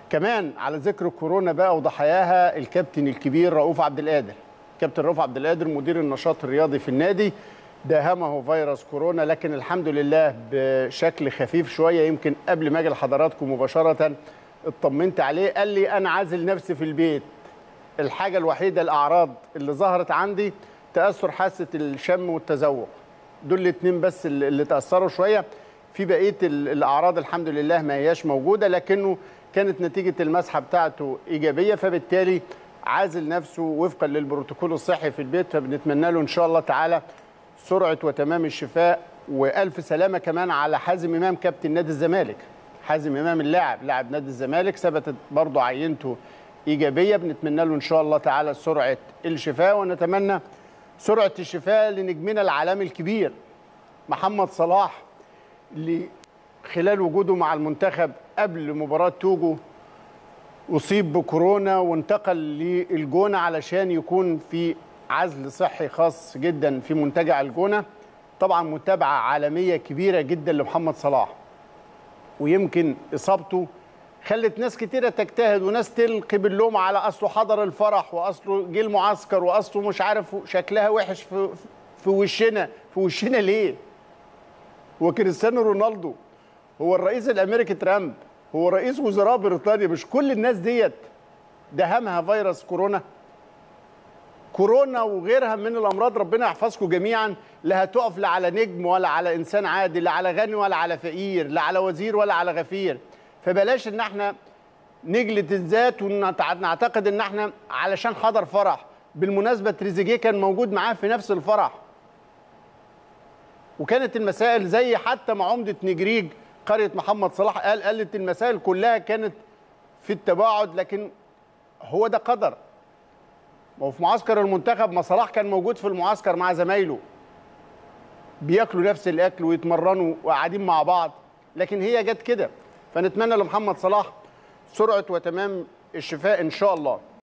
كمان على ذكر كورونا بقى وضحاياها الكابتن الكبير رؤوف عبد القادر كابتن رؤوف عبد القادر مدير النشاط الرياضي في النادي داهمه فيروس كورونا لكن الحمد لله بشكل خفيف شويه يمكن قبل ما اجي لحضراتكم مباشره اطمنت عليه قال لي انا عازل نفسي في البيت الحاجه الوحيده الاعراض اللي ظهرت عندي تاثر حاسه الشم والتذوق دول الاثنين بس اللي اللي تاثروا شويه في بقيه ال- الاعراض الحمد لله ما هياش موجوده لكنه كانت نتيجه المسحه بتاعته ايجابيه فبالتالي عازل نفسه وفقا للبروتوكول الصحي في البيت فبنتمنى له ان شاء الله تعالى سرعه وتمام الشفاء والف سلامه كمان على حازم امام كابتن نادي الزمالك حازم امام اللاعب لاعب نادي الزمالك ثبتت برضه عينته ايجابيه بنتمنى له ان شاء الله تعالى سرعه الشفاء ونتمنى سرعه الشفاء لنجمنا العالمي الكبير محمد صلاح اللي خلال وجوده مع المنتخب قبل مباراه توجو اصيب بكورونا وانتقل للجونه علشان يكون في عزل صحي خاص جدا في منتجع الجونه طبعا متابعه عالميه كبيره جدا لمحمد صلاح ويمكن اصابته خلت ناس كتيره تجتهد وناس تلقي باللوم على اصله حضر الفرح واصله جه المعسكر واصله مش عارف شكلها وحش في في وشنا في وشنا ليه؟ وكريستيانو رونالدو هو الرئيس الامريكي ترامب هو رئيس وزراء بريطانيا مش كل الناس ديت دهمها فيروس كورونا كورونا وغيرها من الامراض ربنا يحفظكم جميعا لا هتقف لا على نجم ولا على انسان عادي لا على غني ولا على فقير لا على وزير ولا على غفير فبلاش ان احنا نجلد الذات ونعتقد ان احنا علشان حضر فرح بالمناسبه تريزيجيه كان موجود معاه في نفس الفرح وكانت المسائل زي حتى ما عمده نجريج قريه محمد صلاح قال قالت المسائل كلها كانت في التباعد لكن هو ده قدر ما هو في معسكر المنتخب ما صلاح كان موجود في المعسكر مع زمايله بياكلوا نفس الاكل ويتمرنوا وقاعدين مع بعض لكن هي جت كده فنتمنى لمحمد صلاح سرعه وتمام الشفاء ان شاء الله